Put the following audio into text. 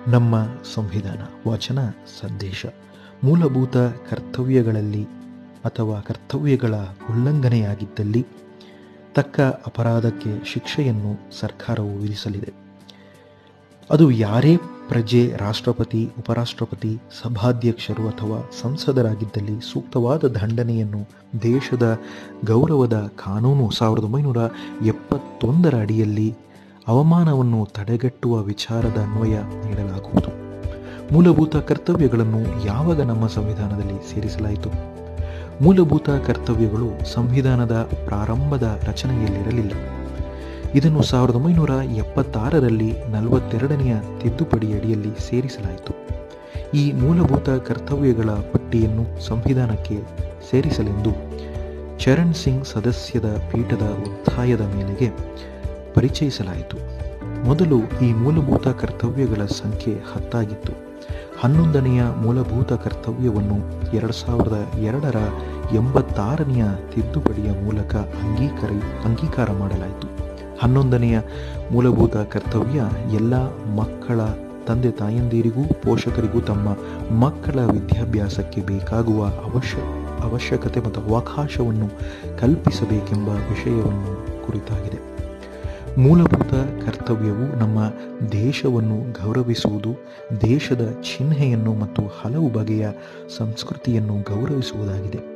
ನಮ್ಮ ಸಂವಿಧಾನ ವಚನ ಸಂದೇಶ ಮೂಲಭೂತ ಕರ್ತವ್ಯಗಳಲ್ಲಿ ಅಥವಾ ಕರ್ತವ್ಯಗಳ ಉಲ್ಲಂಘನೆಯಾಗಿದ್ದಲ್ಲಿ ತಕ್ಕ ಅಪರಾಧಕ್ಕೆ ಶಿಕ್ಷೆಯನ್ನು ಸರ್ಕಾರವು ವಿಧಿಸಲಿದೆ ಅದು ಯಾರೇ ಪ್ರಜೆ ರಾಷ್ಟ್ರಪತಿ ಉಪರಾಷ್ಟ್ರಪತಿ ಸಭಾಧ್ಯಕ್ಷರು ಅಥವಾ ಸಂಸದರಾಗಿದ್ದಲ್ಲಿ ಸೂಕ್ತವಾದ ದಂಡನೆಯನ್ನು ದೇಶದ ಗೌರವದ ಕಾನೂನು ಸಾವಿರದ ಒಂಬೈನೂರ ಎಪ್ಪತ್ತೊಂದರ ಅಡಿಯಲ್ಲಿ ಅವಮಾನವನ್ನು ತಡೆಗಟ್ಟುವ ವಿಚಾರದ ಅನ್ವಯ ನೀಡಲಾಗುವುದು ಮೂಲಭೂತ ಕರ್ತವ್ಯಗಳನ್ನು ಯಾವಾಗ ನಮ್ಮ ಸಂವಿಧಾನದಲ್ಲಿ ಸೇರಿಸಲಾಯಿತು ಮೂಲಭೂತ ಕರ್ತವ್ಯಗಳು ಸಂವಿಧಾನದ ಪ್ರಾರಂಭದ ರಚನೆಯಲ್ಲಿರಲಿಲ್ಲ ಇದನ್ನು ಸಾವಿರದ ಒಂಬೈನೂರ ಎಪ್ಪತ್ತಾರರಲ್ಲಿ ನಲವತ್ತೆರಡನೆಯ ತಿದ್ದುಪಡಿ ಅಡಿಯಲ್ಲಿ ಸೇರಿಸಲಾಯಿತು ಈ ಮೂಲಭೂತ ಕರ್ತವ್ಯಗಳ ಪಟ್ಟಿಯನ್ನು ಸಂವಿಧಾನಕ್ಕೆ ಸೇರಿಸಲೆಂದು ಚರಣ್ ಸಿಂಗ್ ಸದಸ್ಯದ ಪೀಠದ ಒತ್ತಾಯದ ಮೇಲೆಗೆ ಪರಿಚಯಿಸಲಾಯಿತು ಮೊದಲು ಈ ಮೂಲಭೂತ ಕರ್ತವ್ಯಗಳ ಸಂಖ್ಯೆ ಹತ್ತಾಗಿತ್ತು ಹನ್ನೊಂದನೆಯ ಮೂಲಭೂತ ಕರ್ತವ್ಯವನ್ನು ಎರಡು ಸಾವಿರದ ಎರಡರ ಎಂಬತ್ತಾರನೆಯ ತಿದ್ದುಪಡಿಯ ಮೂಲಕ ಅಂಗೀಕರ ಅಂಗೀಕಾರ ಮಾಡಲಾಯಿತು ಹನ್ನೊಂದನೆಯ ಮೂಲಭೂತ ಕರ್ತವ್ಯ ಎಲ್ಲ ಮಕ್ಕಳ ತಂದೆ ತಾಯಂದಿರಿಗೂ ಪೋಷಕರಿಗೂ ತಮ್ಮ ಮಕ್ಕಳ ವಿದ್ಯಾಭ್ಯಾಸಕ್ಕೆ ಬೇಕಾಗುವ ಅವಶ್ಯ ಅವಶ್ಯಕತೆ ಮತ್ತು ಅವಕಾಶವನ್ನು ಕಲ್ಪಿಸಬೇಕೆಂಬ ವಿಷಯವನ್ನು ಕುರಿತಾಗಿದೆ ಮೂಲಭೂತ ಕರ್ತವ್ಯವು ನಮ್ಮ ದೇಶವನ್ನು ಗೌರವಿಸುವುದು ದೇಶದ ಚಿಹ್ನೆಯನ್ನು ಮತ್ತು ಹಲವು ಬಗೆಯ ಸಂಸ್ಕೃತಿಯನ್ನು ಗೌರವಿಸುವುದಾಗಿದೆ